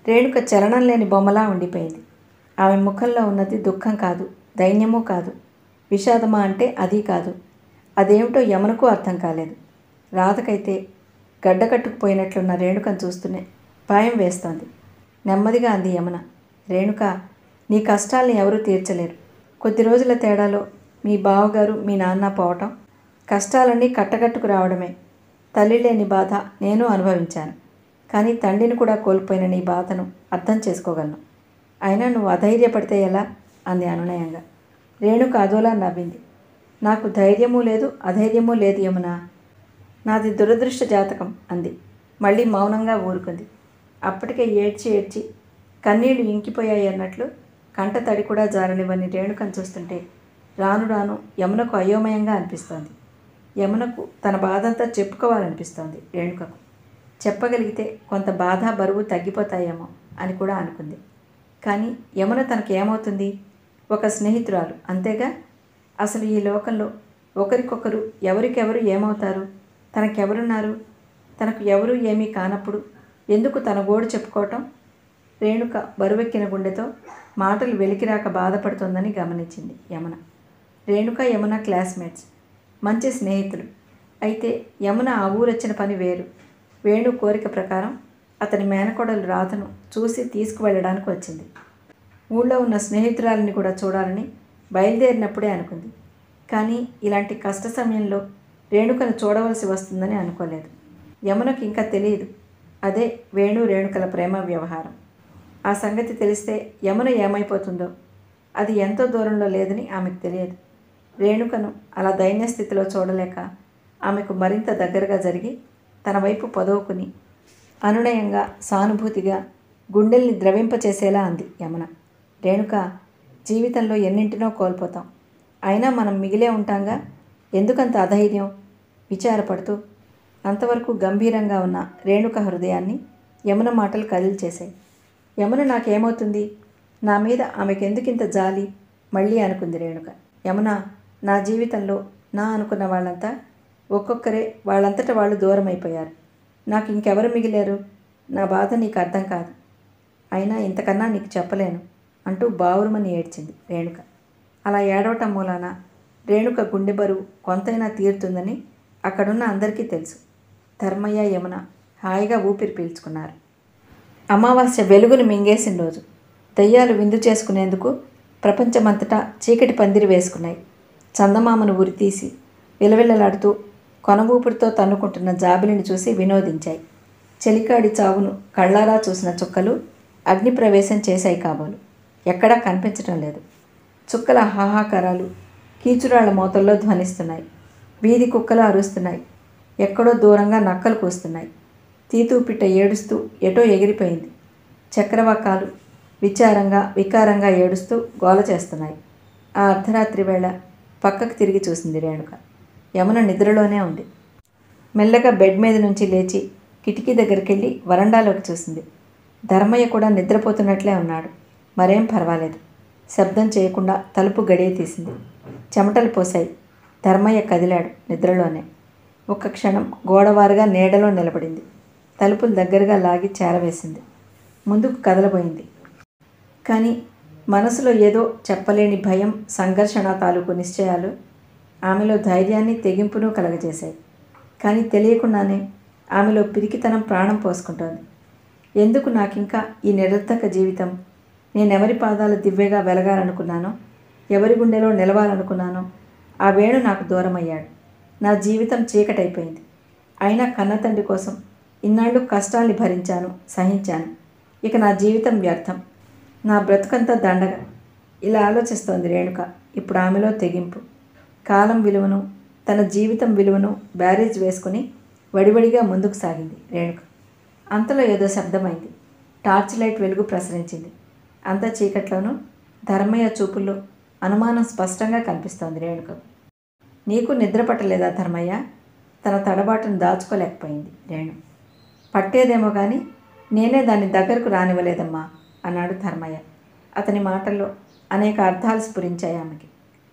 రేణుక చలనం లేని బొమ్మలా ఉండిపోయింది ఆమె ముఖంలో ఉన్నది దుఃఖం కాదు దైన్యము కాదు విషాదమా అంటే అది కాదు అదేమిటో యమునకు అర్థం కాలేదు రాధకైతే గడ్డకట్టుకుపోయినట్లున్న రేణుకను చూస్తూనే భయం వేస్తోంది నెమ్మదిగా అంది యమున రేణుక నీ కష్టాల్ని ఎవరూ తీర్చలేరు కొద్ది రోజుల తేడాలో మీ బావగారు మీ నాన్న పోవటం కష్టాలన్నీ కట్టకట్టుకు రావడమే తల్లి లేని బాధ నేను అనుభవించాను కానీ తండ్రిని కూడా కోల్పోయిన నీ బాధను అర్థం చేసుకోగలను అయినా నువ్వు అధైర్యపడితే ఎలా అంది అనునయంగా రేణుక అదోలా నవ్వింది నాకు ధైర్యము లేదు అధైర్యము లేదు యమున నాది దురదృష్ట జాతకం అంది మళ్ళీ మౌనంగా ఊరుకుంది అప్పటికే ఏడ్చి ఏడ్చి కన్నీళ్లు ఇంకిపోయాయి అన్నట్లు కంట తడి కూడా జారనివ్వని రేణుకను చూస్తుంటే రాను రాను యమునకు అయోమయంగా అనిపిస్తోంది యమునకు తన బాధంతా చెప్పుకోవాలనిపిస్తోంది రేణుకకు చెప్పగలిగితే కొంత బాధ బరువు తగ్గిపోతాయేమో అని కూడా అనుకుంది కానీ యమున తనకి ఏమవుతుంది ఒక స్నేహితురాలు అంతేగా అసలు ఈ లోకంలో ఒకరికొకరు ఎవరికెవరు ఏమవుతారు తనకెవరున్నారు తనకు ఎవరు ఏమీ కానప్పుడు ఎందుకు తన గోడు చెప్పుకోవటం రేణుక బరువెక్కిన గుండెతో మాటలు వెలికిరాక బాధపడుతోందని గమనించింది యమున రేణుక యమున క్లాస్మేట్స్ మంచి స్నేహితులు అయితే యమున ఆ ఊరొచ్చిన పని వేరు వేణు కోరిక ప్రకారం అతని మేనకోడలు రాధను చూసి తీసుకువెళ్ళడానికి వచ్చింది ఊళ్ళో ఉన్న స్నేహితురాలని కూడా చూడాలని బయలుదేరినప్పుడే అనుకుంది కానీ ఇలాంటి కష్ట సమయంలో రేణుకను చూడవలసి వస్తుందని అనుకోలేదు యమునకు ఇంకా తెలియదు అదే వేణు రేణుకల ప్రేమ వ్యవహారం ఆ సంగతి తెలిస్తే యమున ఏమైపోతుందో అది ఎంతో దూరంలో లేదని ఆమెకు తెలియదు రేణుకను అలా దైన్య స్థితిలో చూడలేక ఆమెకు మరింత దగ్గరగా జరిగి తన వైపు పొదవుకుని అనునయంగా సానుభూతిగా గుండెల్ని ద్రవింపచేసేలా అంది యమున రేణుక జీవితంలో ఎన్నింటినో కోల్పోతాం అయినా మనం మిగిలే ఉంటాంగా ఎందుకంత అధైర్యం విచారపడుతూ అంతవరకు గంభీరంగా ఉన్న రేణుక హృదయాన్ని యమున మాటలు కదిల్చేశాయి యమున నాకేమవుతుంది నా మీద ఆమెకెందుకింత జాలి మళ్ళీ అనుకుంది రేణుక యమున నా జీవితంలో నా అనుకున్న వాళ్ళంతా ఒక్కొక్కరే వాళ్ళంతట వాళ్ళు దూరం అయిపోయారు నాకు ఇంకెవరు మిగిలారు నా బాధ నీకు అర్థం కాదు అయినా ఇంతకన్నా నీకు చెప్పలేను అంటూ బావురుమని ఏడ్చింది రేణుక అలా ఏడవటం మూలాన రేణుక గుండె బరువు కొంతైనా తీరుతుందని అక్కడున్న అందరికీ తెలుసు ధర్మయ్య యమున హాయిగా ఊపిరి పీల్చుకున్నారు అమావాస్య వెలుగును మింగేసిన రోజు దయ్యాలు విందు చేసుకునేందుకు ప్రపంచమంతటా చీకటి పందిరి వేసుకున్నాయి చందమామను ఉరితీసి విలవిల్లలాడుతూ కొనగూపుడితో తన్నుకుంటున్న జాబిలిని చూసి వినోదించాయి చెలికాడి చావును కళ్ళారా చూసిన చుక్కలు అగ్నిప్రవేశం చేశాయి కాబోలు ఎక్కడా కనిపించడం లేదు చుక్కల హాహాకారాలు కీచురాళ్ల మోతల్లో ధ్వనిస్తున్నాయి వీధి కుక్కలు అరుస్తున్నాయి ఎక్కడో దూరంగా నక్కలు కూస్తున్నాయి తీతూ పిట్ట ఏడుస్తూ ఎటో ఎగిరిపోయింది చక్రవాకాలు విచారంగా వికారంగా ఏడుస్తూ గోల చేస్తున్నాయి ఆ అర్ధరాత్రి వేళ పక్కకు తిరిగి చూసింది రేణుక యమున నిద్రలోనే ఉంది మెల్లగా బెడ్ మీద నుంచి లేచి కిటికీ దగ్గరికి వెళ్ళి వరండాలోకి చూసింది ధర్మయ్య కూడా నిద్రపోతున్నట్లే ఉన్నాడు మరేం పర్వాలేదు శబ్దం చేయకుండా తలుపు గడియ తీసింది చెమటలు పోసాయి ధర్మయ్య కదిలాడు నిద్రలోనే ఒక్క క్షణం గోడవారుగా నీడలో నిలబడింది తలుపులు దగ్గరగా లాగి చేరవేసింది ముందుకు కదలబోయింది కానీ మనసులో ఏదో చెప్పలేని భయం సంఘర్షణ తాలూకు నిశ్చయాలు ఆమెలో ధైర్యాన్ని తెగింపును కలగజేశాయి కానీ తెలియకుండానే ఆమెలో పిరికితనం ప్రాణం పోసుకుంటోంది ఎందుకు నాకింకా ఈ నిరర్థక జీవితం నేనెవరి పాదాల దివ్యగా వెలగాలనుకున్నానో ఎవరి గుండెలో నిలవాలనుకున్నానో ఆ వేణు నాకు దూరమయ్యాడు నా జీవితం చీకటైపోయింది అయినా కన్నతండ్రి కోసం ఇన్నాళ్ళు కష్టాల్ని భరించాను సహించాను ఇక నా జీవితం వ్యర్థం నా బ్రతుకంతా దండగ ఇలా ఆలోచిస్తోంది రేణుక ఇప్పుడు ఆమెలో తెగింపు కాలం విలువను తన జీవితం విలువను బ్యారేజ్ వేసుకుని వడివడిగా ముందుకు సాగింది రేణుక అంతలో ఏదో శబ్దమైంది టార్చ్ లైట్ వెలుగు ప్రసరించింది అంత చీకట్లోనూ ధర్మయ్య చూపుల్లో అనుమానం స్పష్టంగా కనిపిస్తోంది రేణుకకు నీకు నిద్ర పట్టలేదా ధర్మయ్య తన తడబాటును దాచుకోలేకపోయింది రేణు పట్టేదేమో కానీ నేనే దాన్ని దగ్గరకు రానివ్వలేదమ్మా అన్నాడు ధర్మయ్య అతని మాటల్లో అనేక అర్థాలు స్ఫురించాయి ఆమెకి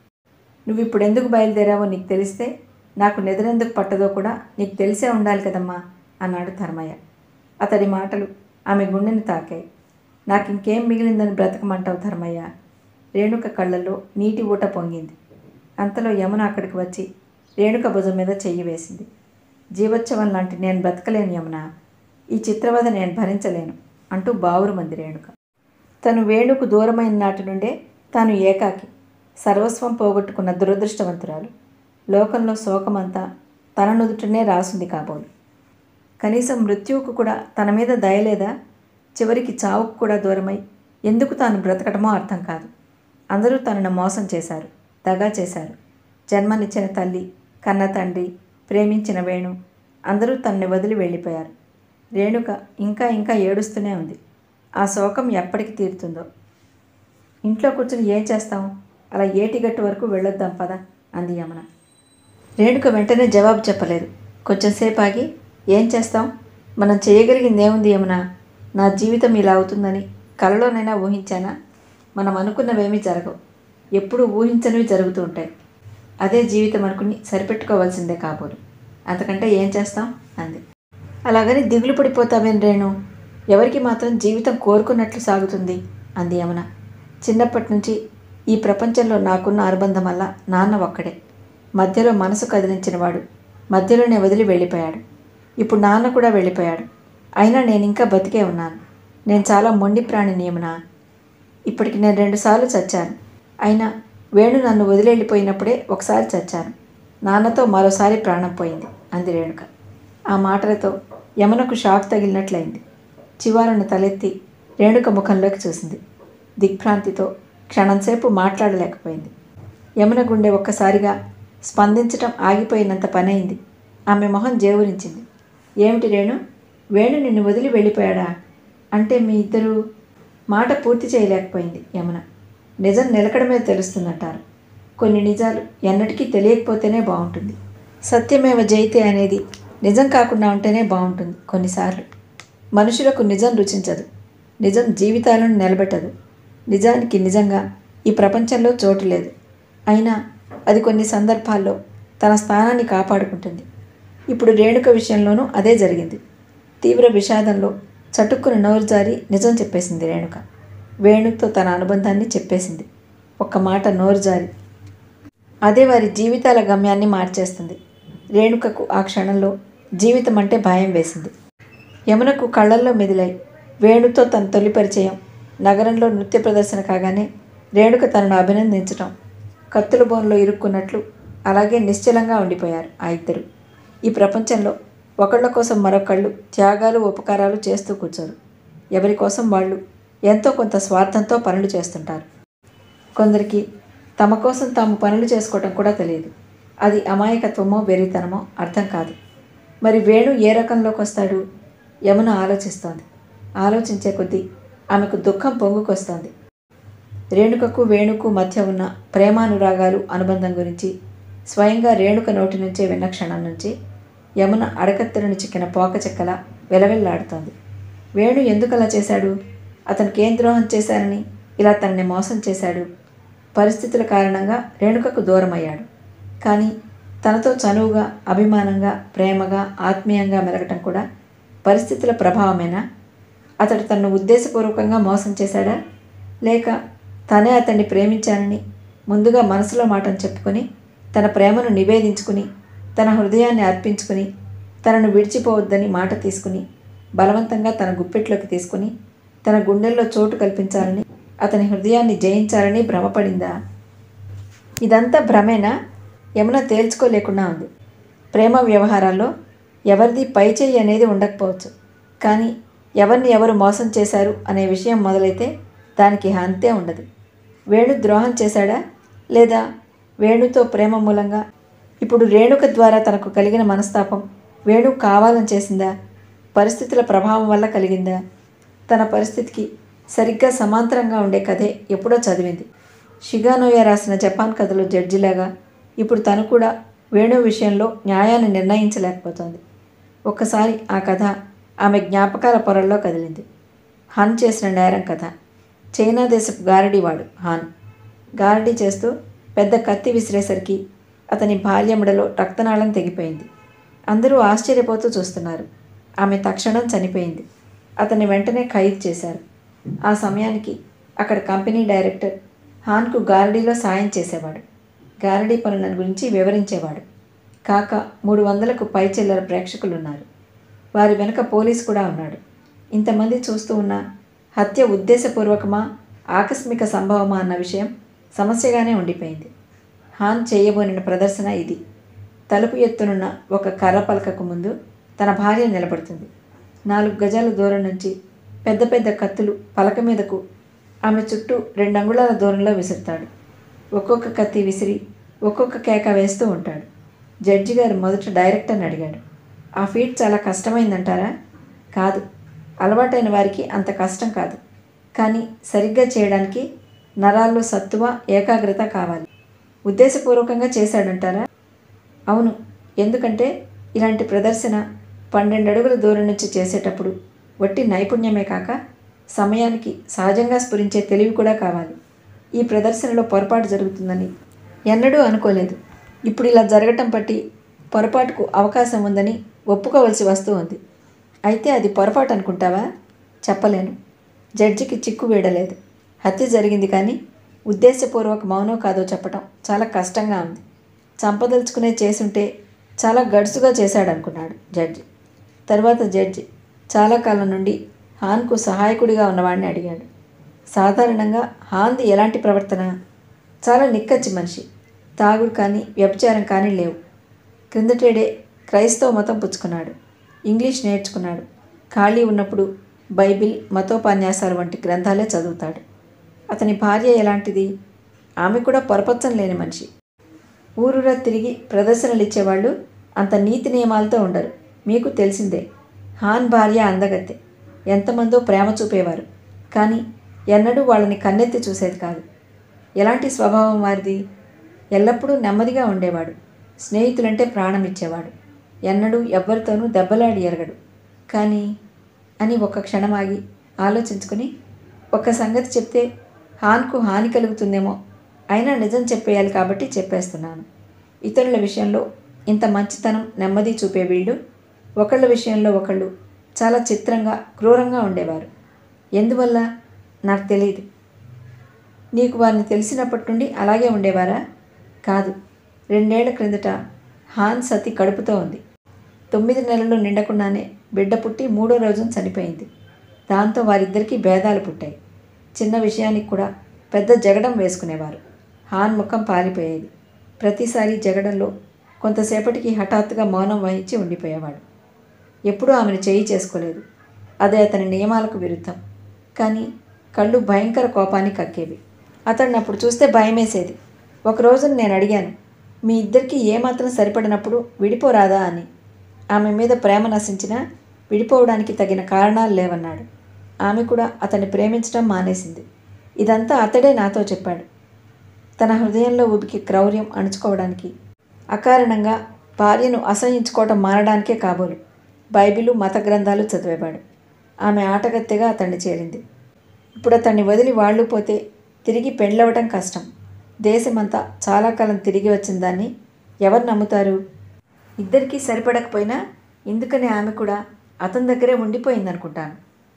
నువ్వు ఇప్పుడు ఎందుకు బయలుదేరావో నీకు తెలిస్తే నాకు నిద్రెందుకు పట్టదో కూడా నీకు తెలిసే ఉండాలి కదమ్మా అన్నాడు ధర్మయ్య అతడి మాటలు ఆమె గుండెని తాకాయి నాకు ఇంకేం మిగిలిందని బ్రతకమంటావు ధర్మయ్య రేణుక కళ్ళల్లో నీటి ఊట పొంగింది అంతలో యమున అక్కడికి వచ్చి రేణుక భుజం మీద చెయ్యి వేసింది జీవోత్సవం లాంటి నేను బ్రతకలేను యమున ఈ చిత్రవద నేను భరించలేను అంటూ బావురుమంది రేణుక తను వేణుకు దూరమైన నాటి నుండే తాను ఏకాకి సర్వస్వం పోగొట్టుకున్న దురదృష్టవంతురాలు లోకంలో శోకమంతా తన నుదుటనే రాసుంది కాబోలు కనీసం మృత్యువుకు కూడా తన మీద దయలేదా చివరికి చావుకు కూడా దూరమై ఎందుకు తాను బ్రతకటమో అర్థం కాదు అందరూ తనను మోసం చేశారు దగా చేశారు జన్మనిచ్చిన తల్లి కన్న తండ్రి ప్రేమించిన వేణు అందరూ తనని వదిలి వెళ్ళిపోయారు రేణుక ఇంకా ఇంకా ఏడుస్తూనే ఉంది ఆ శోకం ఎప్పటికి తీరుతుందో ఇంట్లో కూర్చుని ఏం చేస్తాం అలా ఏటిగట్టు వరకు వెళ్ళొద్దాం పద అంది యమున రేణుక వెంటనే జవాబు చెప్పలేదు కొంచెంసేపు ఆగి ఏం చేస్తాం మనం చేయగలిగింది ఏముంది యమున నా జీవితం ఇలా అవుతుందని కలలోనైనా ఊహించానా మనం అనుకున్నవేమీ జరగవు ఎప్పుడూ ఊహించనివి జరుగుతూ ఉంటాయి అదే జీవితం అనుకుని సరిపెట్టుకోవాల్సిందే కాబోలు అంతకంటే ఏం చేస్తాం అంది అలాగని దిగులు పడిపోతావేం రేణు ఎవరికి మాత్రం జీవితం కోరుకున్నట్లు సాగుతుంది అంది యమున చిన్నప్పటి నుంచి ఈ ప్రపంచంలో నాకున్న అనుబంధం వల్ల నాన్న ఒక్కడే మధ్యలో మనసు కదిలించినవాడు మధ్యలోనే వదిలి వెళ్ళిపోయాడు ఇప్పుడు నాన్న కూడా వెళ్ళిపోయాడు అయినా నేను ఇంకా బతికే ఉన్నాను నేను చాలా మొండి ప్రాణిని యమున ఇప్పటికి నేను రెండుసార్లు చచ్చాను అయినా వేణు నన్ను వదిలి వెళ్ళిపోయినప్పుడే ఒకసారి చచ్చాను నాన్నతో మరోసారి ప్రాణం పోయింది అంది రేణుక ఆ మాటలతో యమునకు షాక్ తగిలినట్లయింది చివాలను తలెత్తి రేణుక ముఖంలోకి చూసింది దిగ్భ్రాంతితో క్షణంసేపు మాట్లాడలేకపోయింది యమున గుండె ఒక్కసారిగా స్పందించటం ఆగిపోయినంత పనైంది ఆమె మొహం జేవురించింది ఏమిటి రేణు వేణు నిన్ను వదిలి వెళ్ళిపోయాడా అంటే మీ ఇద్దరు మాట పూర్తి చేయలేకపోయింది యమున నిజం నిలకడమే తెలుస్తుందంటారు కొన్ని నిజాలు ఎన్నటికీ తెలియకపోతేనే బాగుంటుంది సత్యమేవ జయితే అనేది నిజం కాకుండా ఉంటేనే బాగుంటుంది కొన్నిసార్లు మనుషులకు నిజం రుచించదు నిజం జీవితాలను నిలబెట్టదు నిజానికి నిజంగా ఈ ప్రపంచంలో చోటు లేదు అయినా అది కొన్ని సందర్భాల్లో తన స్థానాన్ని కాపాడుకుంటుంది ఇప్పుడు రేణుక విషయంలోనూ అదే జరిగింది తీవ్ర విషాదంలో చటుక్కున నోరు జారి నిజం చెప్పేసింది రేణుక వేణుతో తన అనుబంధాన్ని చెప్పేసింది ఒక్క మాట నోరు జారి అదే వారి జీవితాల గమ్యాన్ని మార్చేస్తుంది రేణుకకు ఆ క్షణంలో జీవితం అంటే భయం వేసింది యమునకు కళ్ళల్లో మెదిలాయి వేణుతో తన తొలి పరిచయం నగరంలో నృత్య ప్రదర్శన కాగానే రేణుక తనను అభినందించటం కత్తుల బోన్లో ఇరుక్కున్నట్లు అలాగే నిశ్చలంగా ఉండిపోయారు ఆ ఇద్దరు ఈ ప్రపంచంలో ఒకళ్ళ కోసం మరొకళ్ళు త్యాగాలు ఉపకారాలు చేస్తూ కూర్చోరు ఎవరి కోసం వాళ్ళు ఎంతో కొంత స్వార్థంతో పనులు చేస్తుంటారు కొందరికి తమ కోసం తాము పనులు చేసుకోవటం కూడా తెలియదు అది అమాయకత్వమో వెరితనమో అర్థం కాదు మరి వేణు ఏ రకంలోకి వస్తాడు యమున ఆలోచిస్తోంది ఆలోచించే కొద్దీ ఆమెకు దుఃఖం పొంగుకొస్తోంది రేణుకకు వేణుకు మధ్య ఉన్న ప్రేమానురాగాలు అనుబంధం గురించి స్వయంగా రేణుక నోటి నుంచే విన్న క్షణం నుంచి యమున అడకత్తెలను చిక్కిన పోక చెక్కల వెలవెల్లాడుతోంది వేణు ఎందుకు అలా చేశాడు అతనికి ఏం ద్రోహం చేశారని ఇలా తనని మోసం చేశాడు పరిస్థితుల కారణంగా రేణుకకు దూరమయ్యాడు కానీ తనతో చనువుగా అభిమానంగా ప్రేమగా ఆత్మీయంగా మెలగటం కూడా పరిస్థితుల ప్రభావమేనా అతడు తనను ఉద్దేశపూర్వకంగా మోసం చేశాడా లేక తనే అతన్ని ప్రేమించానని ముందుగా మనసులో మాటను చెప్పుకొని తన ప్రేమను నివేదించుకుని తన హృదయాన్ని అర్పించుకుని తనను విడిచిపోవద్దని మాట తీసుకుని బలవంతంగా తన గుప్పెట్లోకి తీసుకుని తన గుండెల్లో చోటు కల్పించాలని అతని హృదయాన్ని జయించాలని భ్రమపడిందా ఇదంతా భ్రమేనా యమున తేల్చుకోలేకుండా ఉంది ప్రేమ వ్యవహారాల్లో ఎవరిది పై చేయి అనేది ఉండకపోవచ్చు కానీ ఎవరిని ఎవరు మోసం చేశారు అనే విషయం మొదలైతే దానికి అంతే ఉండదు వేణు ద్రోహం చేశాడా లేదా వేణుతో ప్రేమ మూలంగా ఇప్పుడు రేణుక ద్వారా తనకు కలిగిన మనస్తాపం వేణు కావాలని చేసిందా పరిస్థితుల ప్రభావం వల్ల కలిగిందా తన పరిస్థితికి సరిగ్గా సమాంతరంగా ఉండే కథే ఎప్పుడో చదివింది షిగానోయ రాసిన జపాన్ కథలో జడ్జిలాగా ఇప్పుడు తను కూడా వేణు విషయంలో న్యాయాన్ని నిర్ణయించలేకపోతోంది ఒక్కసారి ఆ కథ ఆమె జ్ఞాపకాల పొరల్లో కదిలింది హాన్ చేసిన నేరం కథ చైనా దేశపు గారడీవాడు హాన్ గారడీ చేస్తూ పెద్ద కత్తి విసిరేసరికి అతని బాల్యముడలో రక్తనాళం తెగిపోయింది అందరూ ఆశ్చర్యపోతూ చూస్తున్నారు ఆమె తక్షణం చనిపోయింది అతన్ని వెంటనే ఖైదు చేశారు ఆ సమయానికి అక్కడ కంపెనీ డైరెక్టర్ హాన్కు గారడీలో సాయం చేసేవాడు గారడీ పనుల గురించి వివరించేవాడు కాక మూడు వందలకు పై చిల్లర ప్రేక్షకులున్నారు వారి వెనుక పోలీస్ కూడా ఉన్నాడు ఇంతమంది చూస్తూ ఉన్న హత్య ఉద్దేశపూర్వకమా ఆకస్మిక సంభవమా అన్న విషయం సమస్యగానే ఉండిపోయింది హాన్ చేయబోనిన ప్రదర్శన ఇది తలుపు ఎత్తునున్న ఒక కర్ర పలకకు ముందు తన భార్య నిలబడుతుంది నాలుగు గజాల దూరం నుంచి పెద్ద పెద్ద కత్తులు పలక మీదకు ఆమె చుట్టూ రెండు అంగుళాల దూరంలో విసురుతాడు ఒక్కొక్క కత్తి విసిరి ఒక్కొక్క కేక వేస్తూ ఉంటాడు జడ్జి గారు మొదట డైరెక్టర్ని అడిగాడు ఆ ఫీట్ చాలా కష్టమైందంటారా కాదు అలవాటైన వారికి అంత కష్టం కాదు కానీ సరిగ్గా చేయడానికి నరాల్లో సత్తువ ఏకాగ్రత కావాలి ఉద్దేశపూర్వకంగా చేశాడంటారా అవును ఎందుకంటే ఇలాంటి ప్రదర్శన పన్నెండు అడుగుల దూరం నుంచి చేసేటప్పుడు వట్టి నైపుణ్యమే కాక సమయానికి సహజంగా స్ఫురించే తెలివి కూడా కావాలి ఈ ప్రదర్శనలో పొరపాటు జరుగుతుందని ఎన్నడూ అనుకోలేదు ఇప్పుడు ఇలా జరగటం బట్టి పొరపాటుకు అవకాశం ఉందని ఒప్పుకోవలసి వస్తూ ఉంది అయితే అది పొరపాటు అనుకుంటావా చెప్పలేను జడ్జికి చిక్కు వీడలేదు హత్య జరిగింది కానీ ఉద్దేశపూర్వక మౌనో కాదో చెప్పటం చాలా కష్టంగా ఉంది చంపదలుచుకునే చేసుంటే చాలా గడుసుగా చేశాడనుకున్నాడు జడ్జి తర్వాత జడ్జి చాలా కాలం నుండి హాన్కు సహాయకుడిగా ఉన్నవాడిని అడిగాడు సాధారణంగా హాన్ది ఎలాంటి ప్రవర్తన చాలా నిక్కచ్చి మనిషి తాగుడు కానీ వ్యభిచారం కానీ లేవు క్రిందటేడే క్రైస్తవ మతం పుచ్చుకున్నాడు ఇంగ్లీష్ నేర్చుకున్నాడు ఖాళీ ఉన్నప్పుడు బైబిల్ మతోపన్యాసాలు వంటి గ్రంథాలే చదువుతాడు అతని భార్య ఎలాంటిది ఆమె కూడా పొరపచ్చం లేని మనిషి ఊరూరా తిరిగి ప్రదర్శనలు ఇచ్చేవాళ్ళు అంత నీతి నియమాలతో ఉండరు మీకు తెలిసిందే హాన్ భార్య అందగత్తె ఎంతమందో ప్రేమ చూపేవారు కానీ ఎన్నడూ వాళ్ళని కన్నెత్తి చూసేది కాదు ఎలాంటి స్వభావం వారిది ఎల్లప్పుడూ నెమ్మదిగా ఉండేవాడు స్నేహితులంటే ప్రాణం ఇచ్చేవాడు ఎన్నడూ ఎవ్వరితోనూ దెబ్బలాడి ఎరగడు కానీ అని ఒక క్షణం ఆగి ఆలోచించుకుని ఒక సంగతి చెప్తే హాన్కు హాని కలుగుతుందేమో అయినా నిజం చెప్పేయాలి కాబట్టి చెప్పేస్తున్నాను ఇతరుల విషయంలో ఇంత మంచితనం నెమ్మది చూపే వీళ్ళు ఒకళ్ళ విషయంలో ఒకళ్ళు చాలా చిత్రంగా క్రూరంగా ఉండేవారు ఎందువల్ల నాకు తెలియదు నీకు వారిని తెలిసినప్పటి నుండి అలాగే ఉండేవారా కాదు రెండేళ్ల క్రిందట హాన్ సతి కడుపుతో ఉంది తొమ్మిది నెలలు నిండకుండానే బిడ్డ పుట్టి మూడో రోజున చనిపోయింది దాంతో వారిద్దరికీ భేదాలు పుట్టాయి చిన్న విషయానికి కూడా పెద్ద జగడం వేసుకునేవారు హాన్ ముఖం పారిపోయేది ప్రతిసారి జగడంలో కొంతసేపటికి హఠాత్తుగా మౌనం వహించి ఉండిపోయేవాడు ఎప్పుడూ ఆమెను చేయి చేసుకోలేదు అదే అతని నియమాలకు విరుద్ధం కానీ కళ్ళు భయంకర కోపాన్ని కక్కేవి అతన్ని అప్పుడు చూస్తే భయమేసేది ఒకరోజు నేను అడిగాను మీ ఇద్దరికి ఏమాత్రం సరిపడినప్పుడు విడిపోరాదా అని ఆమె మీద ప్రేమ నశించినా విడిపోవడానికి తగిన కారణాలు లేవన్నాడు ఆమె కూడా అతన్ని ప్రేమించడం మానేసింది ఇదంతా అతడే నాతో చెప్పాడు తన హృదయంలో ఉబికి క్రౌర్యం అణుచుకోవడానికి అకారణంగా భార్యను అసహించుకోవటం మానడానికే కాబోలు బైబిలు మత గ్రంథాలు చదివేవాడు ఆమె ఆటగత్తెగా అతన్ని చేరింది ఇప్పుడు అతన్ని వదిలి వాళ్ళు పోతే తిరిగి పెళ్ళవటం కష్టం దేశమంతా చాలా కాలం తిరిగి వచ్చిన దాన్ని ఎవరు నమ్ముతారు ఇద్దరికీ సరిపడకపోయినా ఎందుకని ఆమె కూడా అతని దగ్గరే ఉండిపోయిందనుకుంటాను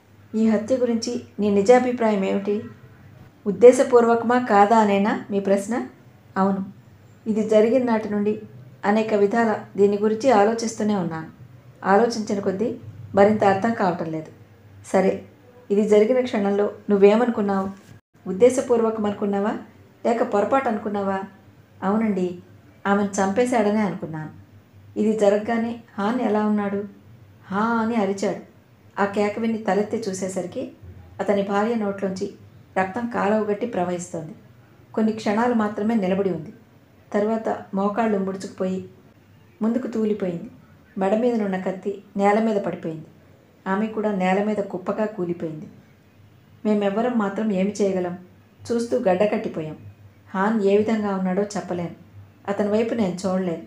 ఈ హత్య గురించి నీ నిజాభిప్రాయం ఏమిటి ఉద్దేశపూర్వకమా కాదా అనేనా మీ ప్రశ్న అవును ఇది జరిగిన నాటి నుండి అనేక విధాల దీని గురించి ఆలోచిస్తూనే ఉన్నాను ఆలోచించిన కొద్దీ మరింత అర్థం కావటం లేదు సరే ఇది జరిగిన క్షణంలో నువ్వేమనుకున్నావు ఉద్దేశపూర్వకం అనుకున్నావా లేక పొరపాటు అనుకున్నావా అవునండి ఆమెను చంపేశాడనే అనుకున్నాను ఇది జరగగానే హాన్ ఎలా ఉన్నాడు హా అని అరిచాడు ఆ కేక విని తలెత్తి చూసేసరికి అతని భార్య నోట్లోంచి రక్తం కాలవగట్టి ప్రవహిస్తోంది కొన్ని క్షణాలు మాత్రమే నిలబడి ఉంది తర్వాత మోకాళ్ళు ముడుచుకుపోయి ముందుకు తూలిపోయింది మెడ మీదనున్న కత్తి నేల మీద పడిపోయింది ఆమె కూడా నేల మీద కుప్పగా కూలిపోయింది మేమెవ్వరం మాత్రం ఏమి చేయగలం చూస్తూ గడ్డకట్టిపోయాం హాన్ ఏ విధంగా ఉన్నాడో చెప్పలేను అతని వైపు నేను చూడలేను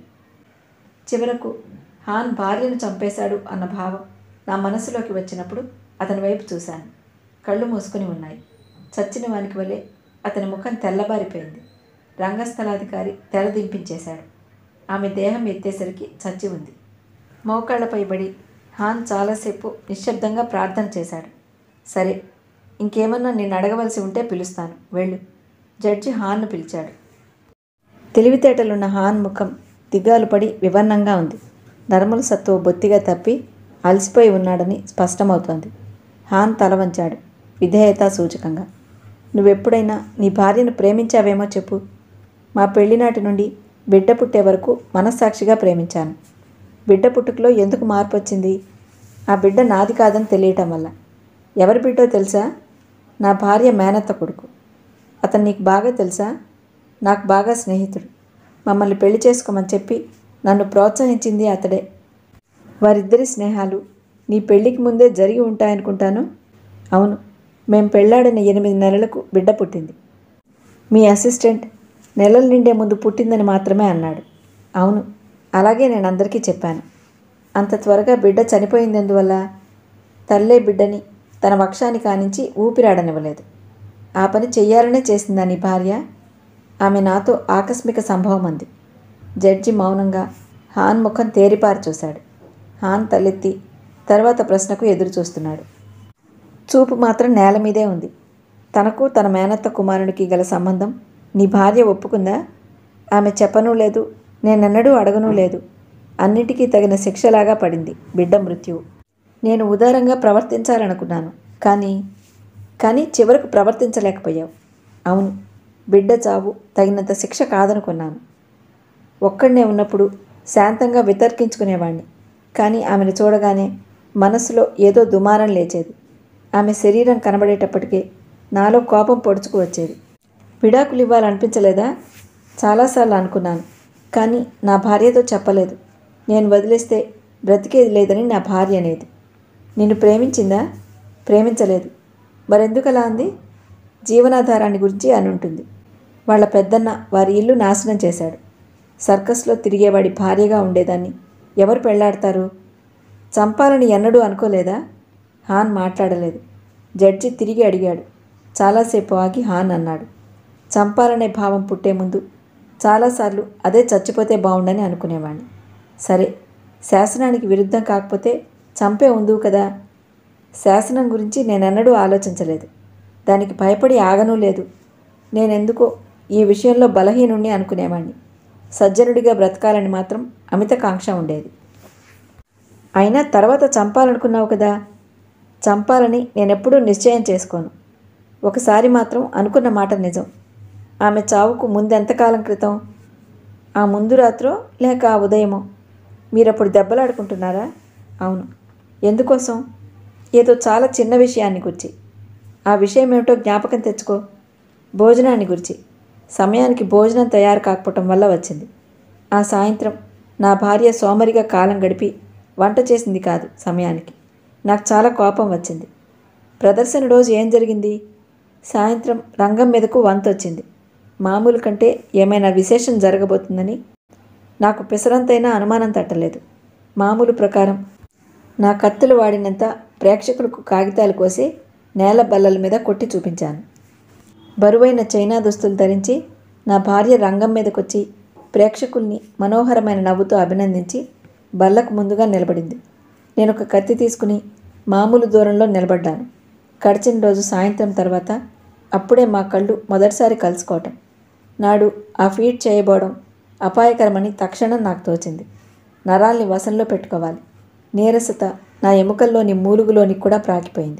చివరకు హాన్ భార్యను చంపేశాడు అన్న భావం నా మనసులోకి వచ్చినప్పుడు అతని వైపు చూశాను కళ్ళు మూసుకొని ఉన్నాయి చచ్చిన వానికి వలె అతని ముఖం తెల్లబారిపోయింది రంగస్థలాధికారి తెర దింపించేశాడు ఆమె దేహం ఎత్తేసరికి చచ్చి ఉంది మోకాళ్లపై పడి హాన్ చాలాసేపు నిశ్శబ్దంగా ప్రార్థన చేశాడు సరే ఇంకేమన్నా నిన్ను అడగవలసి ఉంటే పిలుస్తాను వెళ్ళు జడ్జి హాన్ను పిలిచాడు తెలివితేటలున్న హాన్ ముఖం దిగాలు పడి వివర్ణంగా ఉంది నర్మల సత్తువ బొత్తిగా తప్పి అలసిపోయి ఉన్నాడని స్పష్టమవుతోంది హాన్ తల వంచాడు విధేయత సూచకంగా నువ్వెప్పుడైనా నీ భార్యను ప్రేమించావేమో చెప్పు మా పెళ్లినాటి నుండి బిడ్డ పుట్టే వరకు మనస్సాక్షిగా ప్రేమించాను బిడ్డ పుట్టుకలో ఎందుకు మార్పు వచ్చింది ఆ బిడ్డ నాది కాదని తెలియటం వల్ల ఎవరి బిడ్డో తెలుసా నా భార్య మేనత్త కొడుకు అతను నీకు బాగా తెలుసా నాకు బాగా స్నేహితుడు మమ్మల్ని పెళ్లి చేసుకోమని చెప్పి నన్ను ప్రోత్సహించింది అతడే వారిద్దరి స్నేహాలు నీ పెళ్లికి ముందే జరిగి ఉంటాయనుకుంటాను అవును మేం పెళ్ళాడిన ఎనిమిది నెలలకు బిడ్డ పుట్టింది మీ అసిస్టెంట్ నెలల నిండే ముందు పుట్టిందని మాత్రమే అన్నాడు అవును అలాగే నేను అందరికీ చెప్పాను అంత త్వరగా బిడ్డ చనిపోయిందెందువల్ల తల్లే బిడ్డని తన వక్షాన్ని కానించి ఊపిరాడనివ్వలేదు ఆ పని చెయ్యాలనే చేసిందా నీ భార్య ఆమె నాతో ఆకస్మిక సంభవం అంది జడ్జి మౌనంగా హాన్ ముఖం తేరిపారి చూశాడు హాన్ తలెత్తి తర్వాత ప్రశ్నకు ఎదురు చూస్తున్నాడు చూపు మాత్రం నేల మీదే ఉంది తనకు తన మేనత్త కుమారునికి గల సంబంధం నీ భార్య ఒప్పుకుందా ఆమె చెప్పనూ లేదు నేనెన్నడూ అడగనూ లేదు అన్నిటికీ తగిన శిక్షలాగా పడింది బిడ్డ మృత్యువు నేను ఉదారంగా ప్రవర్తించాలనుకున్నాను కానీ కానీ చివరకు ప్రవర్తించలేకపోయావు అవును బిడ్డ చావు తగినంత శిక్ష కాదనుకున్నాను ఒక్కడనే ఉన్నప్పుడు శాంతంగా వితర్కించుకునేవాణ్ణి కానీ ఆమెను చూడగానే మనసులో ఏదో దుమారం లేచేది ఆమె శరీరం కనబడేటప్పటికే నాలో కోపం పొడుచుకు వచ్చేది విడాకులు ఇవ్వాలనిపించలేదా చాలాసార్లు అనుకున్నాను కానీ నా భార్యతో చెప్పలేదు నేను వదిలేస్తే బ్రతికేది లేదని నా భార్య అనేది నిన్ను ప్రేమించిందా ప్రేమించలేదు మరెందుకు అలా అంది జీవనాధారాన్ని గురించి అని ఉంటుంది వాళ్ళ పెద్దన్న వారి ఇల్లు నాశనం చేశాడు సర్కస్లో తిరిగేవాడి భార్యగా ఉండేదాన్ని ఎవరు పెళ్లాడతారు చంపాలని ఎన్నడూ అనుకోలేదా హాన్ మాట్లాడలేదు జడ్జి తిరిగి అడిగాడు చాలాసేపు ఆగి హాన్ అన్నాడు చంపాలనే భావం పుట్టే ముందు చాలాసార్లు అదే చచ్చిపోతే బాగుండని అనుకునేవాడిని సరే శాసనానికి విరుద్ధం కాకపోతే చంపే ఉందువు కదా శాసనం గురించి నేనెన్నడూ ఆలోచించలేదు దానికి భయపడి ఆగనూ లేదు నేనెందుకో ఈ విషయంలో బలహీనుణ్ణి అనుకునేవాణ్ణి సజ్జనుడిగా బ్రతకాలని మాత్రం అమిత కాంక్ష ఉండేది అయినా తర్వాత చంపాలనుకున్నావు కదా చంపాలని నేనెప్పుడూ నిశ్చయం చేసుకోను ఒకసారి మాత్రం అనుకున్న మాట నిజం ఆమె చావుకు ముందెంతకాలం క్రితం ఆ ముందు రాత్రో లేక ఆ ఉదయమో మీరప్పుడు దెబ్బలాడుకుంటున్నారా అవును ఎందుకోసం ఏదో చాలా చిన్న విషయాన్ని గురించి ఆ విషయం ఏమిటో జ్ఞాపకం తెచ్చుకో భోజనాన్ని గురించి సమయానికి భోజనం తయారు కాకపోవటం వల్ల వచ్చింది ఆ సాయంత్రం నా భార్య సోమరిగా కాలం గడిపి వంట చేసింది కాదు సమయానికి నాకు చాలా కోపం వచ్చింది ప్రదర్శన రోజు ఏం జరిగింది సాయంత్రం రంగం మీదకు వంత వచ్చింది మామూలు కంటే ఏమైనా విశేషం జరగబోతుందని నాకు పిసరంతైనా అనుమానం తట్టలేదు మామూలు ప్రకారం నా కత్తులు వాడినంత ప్రేక్షకులకు కాగితాలు కోసి నేల బల్లల మీద కొట్టి చూపించాను బరువైన చైనా దుస్తులు ధరించి నా భార్య రంగం మీదకొచ్చి ప్రేక్షకుల్ని మనోహరమైన నవ్వుతో అభినందించి బల్లకు ముందుగా నిలబడింది నేను ఒక కత్తి తీసుకుని మామూలు దూరంలో నిలబడ్డాను గడిచిన రోజు సాయంత్రం తర్వాత అప్పుడే మా కళ్ళు మొదటిసారి కలుసుకోవటం నాడు ఆ ఫీడ్ చేయబోవడం అపాయకరమని తక్షణం నాకు తోచింది నరాల్ని వశంలో పెట్టుకోవాలి నీరసత నా ఎముకల్లోని మూలుగులోని కూడా ప్రాకిపోయింది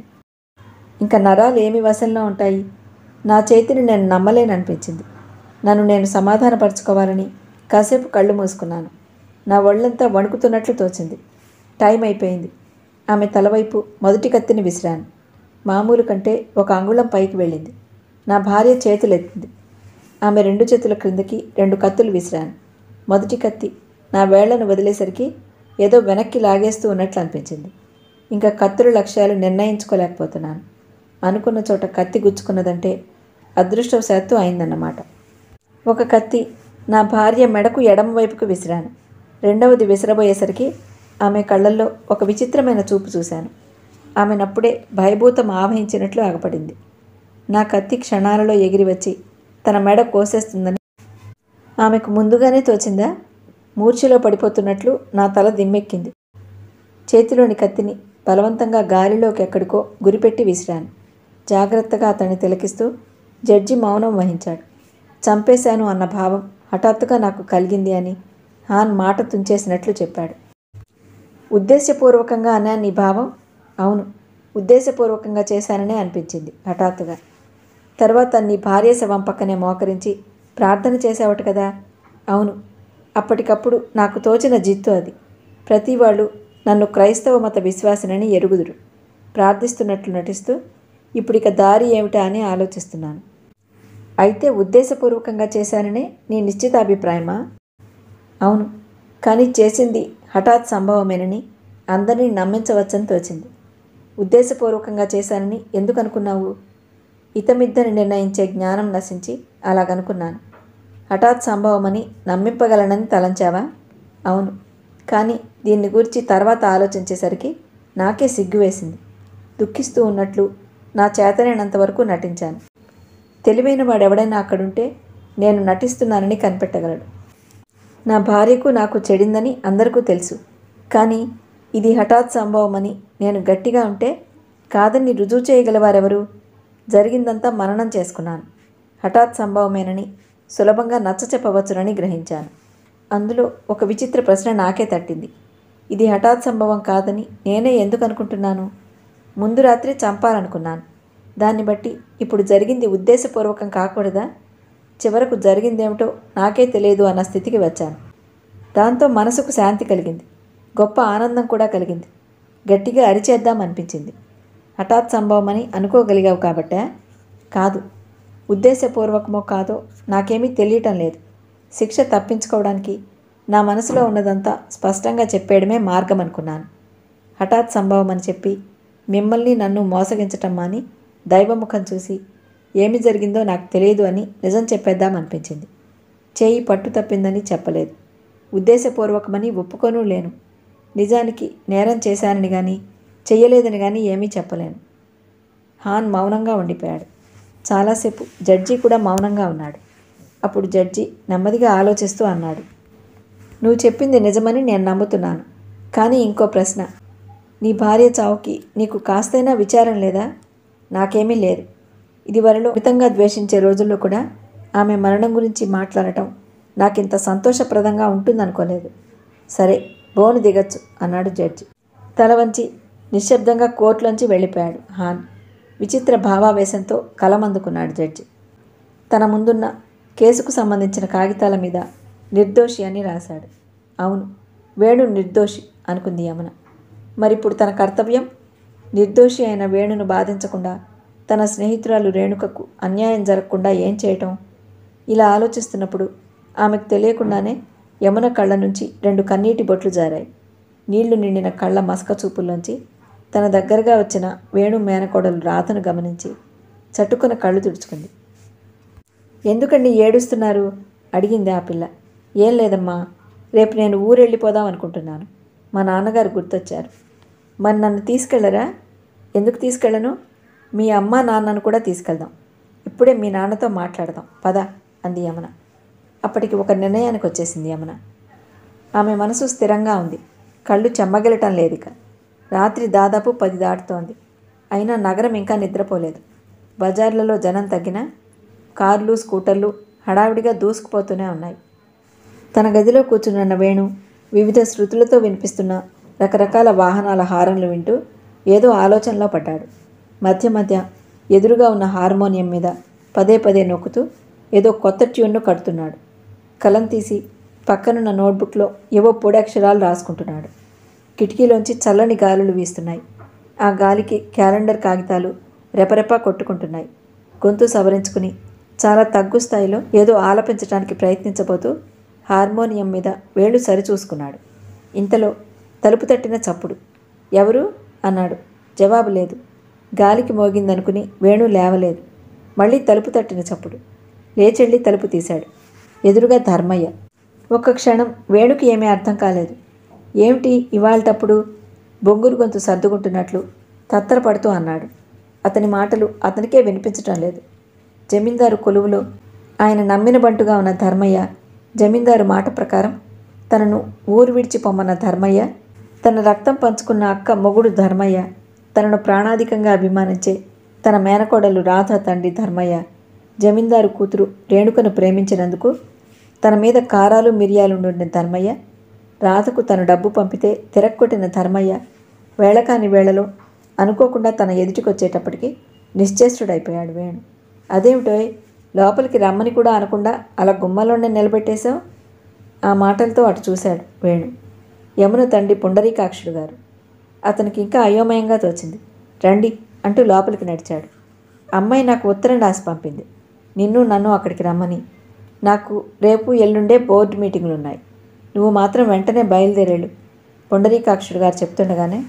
ఇంకా నరాలు ఏమి వశంలో ఉంటాయి నా చేతిని నేను నమ్మలేననిపించింది నన్ను నేను సమాధానపరచుకోవాలని కాసేపు కళ్ళు మూసుకున్నాను నా ఒళ్ళంతా వణుకుతున్నట్లు తోచింది టైం అయిపోయింది ఆమె తలవైపు మొదటి కత్తిని విసిరాను మామూలు కంటే ఒక అంగుళం పైకి వెళ్ళింది నా భార్య చేతులెత్తింది ఆమె రెండు చేతుల క్రిందకి రెండు కత్తులు విసిరాను మొదటి కత్తి నా వేళ్లను వదిలేసరికి ఏదో వెనక్కి లాగేస్తూ ఉన్నట్లు అనిపించింది ఇంకా కత్తుల లక్ష్యాలు నిర్ణయించుకోలేకపోతున్నాను అనుకున్న చోట కత్తి గుచ్చుకున్నదంటే అదృష్టవశాత్తు అయిందన్నమాట ఒక కత్తి నా భార్య మెడకు ఎడమ వైపుకు విసిరాను రెండవది విసిరబోయేసరికి ఆమె కళ్ళల్లో ఒక విచిత్రమైన చూపు చూశాను ఆమెనప్పుడే భయభూతం ఆవహించినట్లు ఆగపడింది నా కత్తి క్షణాలలో ఎగిరి వచ్చి తన మెడ కోసేస్తుందని ఆమెకు ముందుగానే తోచిందా మూర్ఛలో పడిపోతున్నట్లు నా తల దిమ్మెక్కింది చేతిలోని కత్తిని బలవంతంగా గాలిలోకి ఎక్కడికో గురిపెట్టి విసిరాను జాగ్రత్తగా అతన్ని తిలకిస్తూ జడ్జి మౌనం వహించాడు చంపేశాను అన్న భావం హఠాత్తుగా నాకు కలిగింది అని హాన్ మాట తుంచేసినట్లు చెప్పాడు ఉద్దేశపూర్వకంగా అనే నీ భావం అవును ఉద్దేశపూర్వకంగా చేశాననే అనిపించింది హఠాత్తుగా తర్వాత నీ భార్య శవం పక్కనే మోకరించి ప్రార్థన చేసావట కదా అవును అప్పటికప్పుడు నాకు తోచిన జిత్తు అది ప్రతి వాళ్ళు నన్ను క్రైస్తవ మత విశ్వాసినని ఎరుగుదురు ప్రార్థిస్తున్నట్లు నటిస్తూ ఇప్పుడు ఇక దారి ఏమిటా అని ఆలోచిస్తున్నాను అయితే ఉద్దేశపూర్వకంగా చేశాననే నీ నిశ్చిత అభిప్రాయమా అవును కానీ చేసింది హఠాత్ సంభవమేనని అందరినీ నమ్మించవచ్చని తోచింది ఉద్దేశపూర్వకంగా చేశానని ఎందుకు అనుకున్నావు ఇతమిద్దని నిర్ణయించే జ్ఞానం నశించి అలాగనుకున్నాను హఠాత్ సంభవమని నమ్మింపగలనని తలంచావా అవును కానీ దీన్ని గురించి తర్వాత ఆలోచించేసరికి నాకే సిగ్గు వేసింది దుఃఖిస్తూ ఉన్నట్లు నా చేతనైనంత వరకు నటించాను తెలివైన వాడెవడైనా అక్కడుంటే నేను నటిస్తున్నానని కనిపెట్టగలడు నా భార్యకు నాకు చెడిందని అందరికీ తెలుసు కానీ ఇది హఠాత్ సంభవమని నేను గట్టిగా ఉంటే కాదని రుజువు చేయగలవారెవరు జరిగిందంతా మననం చేసుకున్నాను హఠాత్ సంభవమేనని సులభంగా నచ్చ చెప్పవచ్చునని గ్రహించాను అందులో ఒక విచిత్ర ప్రశ్న నాకే తట్టింది ఇది హఠాత్ సంభవం కాదని నేనే ఎందుకు అనుకుంటున్నాను ముందు రాత్రి చంపాలనుకున్నాను దాన్ని బట్టి ఇప్పుడు జరిగింది ఉద్దేశపూర్వకం కాకూడదా చివరకు జరిగిందేమిటో నాకే తెలియదు అన్న స్థితికి వచ్చాను దాంతో మనసుకు శాంతి కలిగింది గొప్ప ఆనందం కూడా కలిగింది గట్టిగా అరిచేద్దాం అనిపించింది హఠాత్ సంభవమని అనుకోగలిగావు కాబట్టే కాదు ఉద్దేశపూర్వకమో కాదో నాకేమీ తెలియటం లేదు శిక్ష తప్పించుకోవడానికి నా మనసులో ఉన్నదంతా స్పష్టంగా చెప్పేయడమే మార్గం అనుకున్నాను హఠాత్ సంభవం అని చెప్పి మిమ్మల్ని నన్ను మోసగించటం మాని దైవముఖం చూసి ఏమి జరిగిందో నాకు తెలియదు అని నిజం చెప్పేద్దాం అనిపించింది చేయి పట్టు తప్పిందని చెప్పలేదు ఉద్దేశపూర్వకమని ఒప్పుకొనూ లేను నిజానికి నేరం చేశానని కానీ చెయ్యలేదని కానీ ఏమీ చెప్పలేను హాన్ మౌనంగా ఉండిపోయాడు చాలాసేపు జడ్జి కూడా మౌనంగా ఉన్నాడు అప్పుడు జడ్జి నెమ్మదిగా ఆలోచిస్తూ అన్నాడు నువ్వు చెప్పింది నిజమని నేను నమ్ముతున్నాను కానీ ఇంకో ప్రశ్న నీ భార్య చావుకి నీకు కాస్తైనా విచారం లేదా నాకేమీ లేదు ఇదివరలో మితంగా ద్వేషించే రోజుల్లో కూడా ఆమె మరణం గురించి మాట్లాడటం నాకింత సంతోషప్రదంగా ఉంటుందనుకోలేదు సరే బోను దిగచ్చు అన్నాడు జడ్జి తల వంచి నిశ్శబ్దంగా కోర్టులోంచి వెళ్ళిపోయాడు హాన్ విచిత్ర భావావేశంతో కలమందుకున్నాడు జడ్జి తన ముందున్న కేసుకు సంబంధించిన కాగితాల మీద నిర్దోషి అని రాశాడు అవును వేణు నిర్దోషి అనుకుంది యమున మరిప్పుడు తన కర్తవ్యం నిర్దోషి అయిన వేణును బాధించకుండా తన స్నేహితురాలు రేణుకకు అన్యాయం జరగకుండా ఏం చేయటం ఇలా ఆలోచిస్తున్నప్పుడు ఆమెకు తెలియకుండానే యమున కళ్ళ నుంచి రెండు కన్నీటి బొట్లు జారాయి నీళ్లు నిండిన కళ్ళ మసక చూపుల్లోంచి తన దగ్గరగా వచ్చిన వేణు మేనకోడలు రాతను గమనించి చట్టుకున్న కళ్ళు తుడుచుకుంది ఎందుకండి ఏడుస్తున్నారు అడిగింది ఆ పిల్ల ఏం లేదమ్మా రేపు నేను ఊరెళ్ళిపోదాం అనుకుంటున్నాను మా నాన్నగారు గుర్తొచ్చారు మరి నన్ను తీసుకెళ్ళరా ఎందుకు తీసుకెళ్ళను మీ అమ్మ నాన్నను కూడా తీసుకెళ్దాం ఇప్పుడే మీ నాన్నతో మాట్లాడదాం పద అంది యమున అప్పటికి ఒక నిర్ణయానికి వచ్చేసింది యమున ఆమె మనసు స్థిరంగా ఉంది కళ్ళు చెమ్మగిలటం లేదిక రాత్రి దాదాపు పది దాటుతోంది అయినా నగరం ఇంకా నిద్రపోలేదు బజార్లలో జనం తగ్గినా కార్లు స్కూటర్లు హడావిడిగా దూసుకుపోతూనే ఉన్నాయి తన గదిలో కూర్చున్న వేణు వివిధ శృతులతో వినిపిస్తున్న రకరకాల వాహనాల హారన్లు వింటూ ఏదో ఆలోచనలో పడ్డాడు మధ్య మధ్య ఎదురుగా ఉన్న హార్మోనియం మీద పదే పదే నొక్కుతూ ఏదో కొత్త ట్యూన్ను కడుతున్నాడు కలం తీసి పక్కనున్న నోట్బుక్లో ఏవో పొడక్షరాలు రాసుకుంటున్నాడు కిటికీలోంచి చల్లని గాలులు వీస్తున్నాయి ఆ గాలికి క్యాలెండర్ కాగితాలు రెపరెపా కొట్టుకుంటున్నాయి గొంతు సవరించుకుని చాలా తగ్గు స్థాయిలో ఏదో ఆలపించడానికి ప్రయత్నించబోతూ హార్మోనియం మీద వేళ్ళు సరిచూసుకున్నాడు ఇంతలో తలుపు తట్టిన చప్పుడు ఎవరు అన్నాడు జవాబు లేదు గాలికి మోగిందనుకుని వేణు లేవలేదు మళ్ళీ తలుపు తట్టిన చప్పుడు లేచెళ్ళి తలుపు తీశాడు ఎదురుగా ధర్మయ్య ఒక్క క్షణం వేణుకి ఏమీ అర్థం కాలేదు ఏమిటి ఇవాళటప్పుడు బొంగురు గొంతు సర్దుకుంటున్నట్లు తత్తరపడుతూ అన్నాడు అతని మాటలు అతనికే వినిపించటం లేదు జమీందారు కొలువులో ఆయన నమ్మిన బంటుగా ఉన్న ధర్మయ్య జమీందారు మాట ప్రకారం తనను ఊరు విడిచి పొమ్మన్న ధర్మయ్య తన రక్తం పంచుకున్న అక్క మొగుడు ధర్మయ్య తనను ప్రాణాధికంగా అభిమానించే తన మేనకోడలు రాధ తండ్రి ధర్మయ్య జమీందారు కూతురు రేణుకను ప్రేమించినందుకు తన మీద కారాలు మిరియాలు ఉండిన ధర్మయ్య రాధకు తన డబ్బు పంపితే తిరక్కొట్టిన ధర్మయ్య వేళకాని వేళలో అనుకోకుండా తన ఎదుటికొచ్చేటప్పటికి నిశ్చేష్టుడైపోయాడు వేణు అదేమిటో లోపలికి రమ్మని కూడా అనకుండా అలా గుమ్మలోనే నిలబెట్టేశావు ఆ మాటలతో అటు చూశాడు వేణు యమున తండ్రి పుండరీకాక్షుడు గారు అతనికి ఇంకా అయోమయంగా తోచింది రండి అంటూ లోపలికి నడిచాడు అమ్మాయి నాకు ఉత్తరం రాసి పంపింది నిన్ను నన్ను అక్కడికి రమ్మని నాకు రేపు ఎల్లుండే బోర్డు మీటింగులు ఉన్నాయి నువ్వు మాత్రం వెంటనే బయలుదేరేళ్ళు పుండరీకాక్షుడు గారు చెప్తుండగానే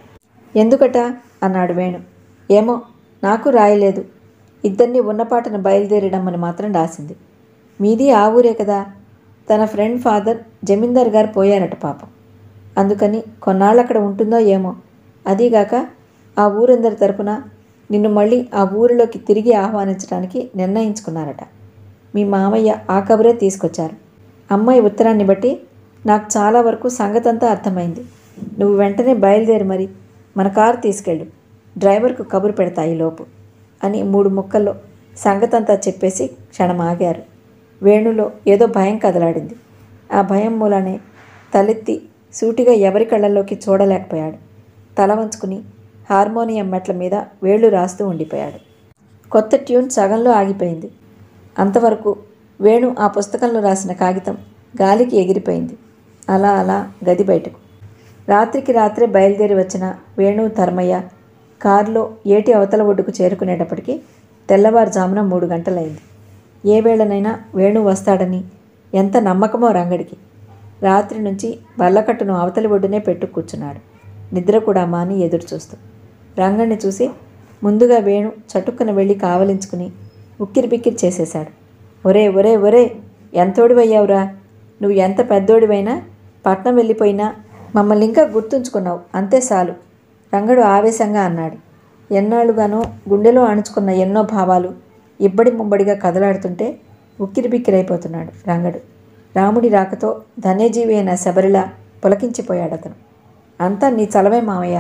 ఎందుకట అన్నాడు వేణు ఏమో నాకు రాయలేదు ఇద్దరిని ఉన్నపాటన బయలుదేరడమని మాత్రం రాసింది మీది ఆ ఊరే కదా తన ఫ్రెండ్ ఫాదర్ జమీందార్ గారు పోయారట పాపం అందుకని కొన్నాళ్ళు అక్కడ ఉంటుందో ఏమో అదీగాక ఆ ఊరందరి తరపున నిన్ను మళ్ళీ ఆ ఊరిలోకి తిరిగి ఆహ్వానించడానికి నిర్ణయించుకున్నారట మీ మామయ్య ఆ కబురే తీసుకొచ్చారు అమ్మాయి ఉత్తరాన్ని బట్టి నాకు చాలా వరకు సంగతంతా అర్థమైంది నువ్వు వెంటనే బయలుదేరి మరి మన కారు తీసుకెళ్ళు డ్రైవర్కు కబురు పెడతా ఈ లోపు అని మూడు ముక్కల్లో సంగతంతా చెప్పేసి క్షణం ఆగారు వేణులో ఏదో భయం కదలాడింది ఆ భయం మూలానే తలెత్తి సూటిగా ఎవరి కళ్ళల్లోకి చూడలేకపోయాడు తల వంచుకుని హార్మోనియం మెట్ల మీద వేళ్ళు రాస్తూ ఉండిపోయాడు కొత్త ట్యూన్ సగంలో ఆగిపోయింది అంతవరకు వేణు ఆ పుస్తకంలో రాసిన కాగితం గాలికి ఎగిరిపోయింది అలా అలా గది బయటకు రాత్రికి రాత్రే బయలుదేరి వచ్చిన వేణు ధర్మయ్య కారులో ఏటి అవతల ఒడ్డుకు చేరుకునేటప్పటికి తెల్లవారుజామున మూడు గంటలైంది ఏ వేళనైనా వేణు వస్తాడని ఎంత నమ్మకమో రంగడికి రాత్రి నుంచి బల్లకట్టును అవతలి ఒడ్డునే పెట్టు కూర్చున్నాడు నిద్ర కూడా మాని ఎదురు చూస్తూ రంగణ్ణి చూసి ముందుగా వేణు చటుక్కున వెళ్ళి కావలించుకుని ఉక్కిరి బిక్కిరి చేసేశాడు ఒరే ఒరే ఒరే ఎంతోడివయ్యావురా నువ్వు ఎంత పెద్దోడివైనా పట్నం వెళ్ళిపోయినా మమ్మల్ని ఇంకా గుర్తుంచుకున్నావు అంతే చాలు రంగడు ఆవేశంగా అన్నాడు ఎన్నాళ్ళుగానో గుండెలో అణుచుకున్న ఎన్నో భావాలు ఇబ్బడి ముబ్బడిగా కదలాడుతుంటే ఉక్కిరి బిక్కిరైపోతున్నాడు రంగడు రాముడి రాకతో ధన్యజీవి అయిన శబరిలా పులకించిపోయాడు అతను అంతా నీ చలవే మామయ్య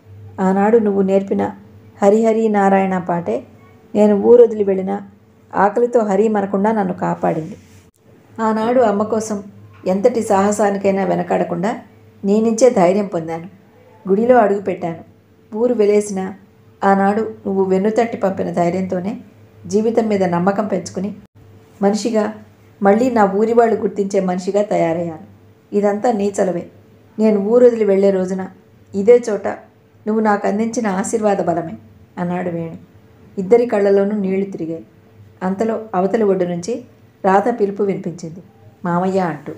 ఆనాడు నువ్వు నేర్పిన హరిహరి నారాయణ పాటే నేను ఊరొదిలి వెళ్ళిన ఆకలితో హరి మనకుండా నన్ను కాపాడింది ఆనాడు అమ్మ కోసం ఎంతటి సాహసానికైనా వెనకాడకుండా నీ నుంచే ధైర్యం పొందాను గుడిలో అడుగుపెట్టాను ఊరు వెలేసిన ఆనాడు నువ్వు వెన్నుతట్టి పంపిన ధైర్యంతోనే జీవితం మీద నమ్మకం పెంచుకుని మనిషిగా మళ్ళీ నా ఊరి వాళ్ళు గుర్తించే మనిషిగా తయారయ్యాను ఇదంతా నీ చలవే నేను ఊరొదిలి వెళ్ళే రోజున ఇదే చోట నువ్వు నాకు అందించిన ఆశీర్వాద బలమే అన్నాడు వేణు ఇద్దరి కళ్ళలోనూ నీళ్లు తిరిగాయి అంతలో అవతలి ఒడ్డు నుంచి రాధ పిలుపు వినిపించింది మామయ్య అంటూ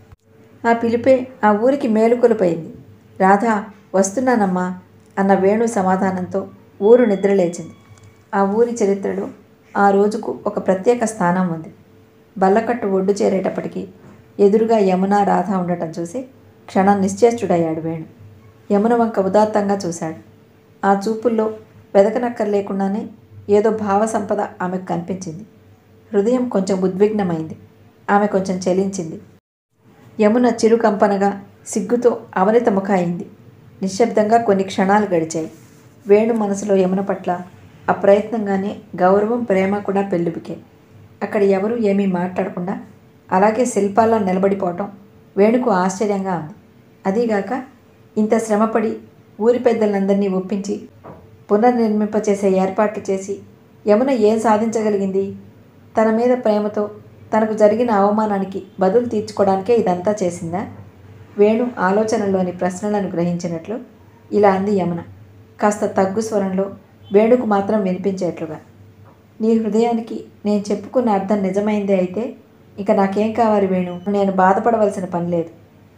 ఆ పిలిపే ఆ ఊరికి మేలుకొలుపైంది రాధా వస్తున్నానమ్మా అన్న వేణు సమాధానంతో ఊరు నిద్రలేచింది ఆ ఊరి చరిత్రలో ఆ రోజుకు ఒక ప్రత్యేక స్థానం ఉంది బల్లకట్టు ఒడ్డు చేరేటప్పటికి ఎదురుగా యమున రాధ ఉండటం చూసి క్షణం నిశ్చేష్టుడయ్యాడు వేణు యమున వంక ఉదాత్తంగా చూశాడు ఆ చూపుల్లో వెదకనక్కర్లేకుండానే ఏదో భావ సంపద ఆమెకు కనిపించింది హృదయం కొంచెం ఉద్విగ్నమైంది ఆమె కొంచెం చెలించింది యమున చిరుకంపనగా సిగ్గుతో అవనిత ముఖ అయింది నిశ్శబ్దంగా కొన్ని క్షణాలు గడిచాయి వేణు మనసులో యమున పట్ల అప్రయత్నంగానే గౌరవం ప్రేమ కూడా పెళ్ళిపికే అక్కడ ఎవరూ ఏమీ మాట్లాడకుండా అలాగే శిల్పాల్లో నిలబడిపోవటం వేణుకు ఆశ్చర్యంగా ఉంది అదీగాక ఇంత శ్రమపడి ఊరి పెద్దలందరినీ ఒప్పించి పునర్నిర్మింపచేసే ఏర్పాట్లు చేసి యమున ఏం సాధించగలిగింది తన మీద ప్రేమతో తనకు జరిగిన అవమానానికి బదులు తీర్చుకోవడానికే ఇదంతా చేసిందా వేణు ఆలోచనలోని ప్రశ్నలను గ్రహించినట్లు ఇలా అంది యమున కాస్త తగ్గు స్వరంలో వేణుకు మాత్రం వినిపించేట్లుగా నీ హృదయానికి నేను చెప్పుకున్న అర్థం నిజమైందే అయితే ఇక నాకేం కావాలి వేణు నేను బాధపడవలసిన పని లేదు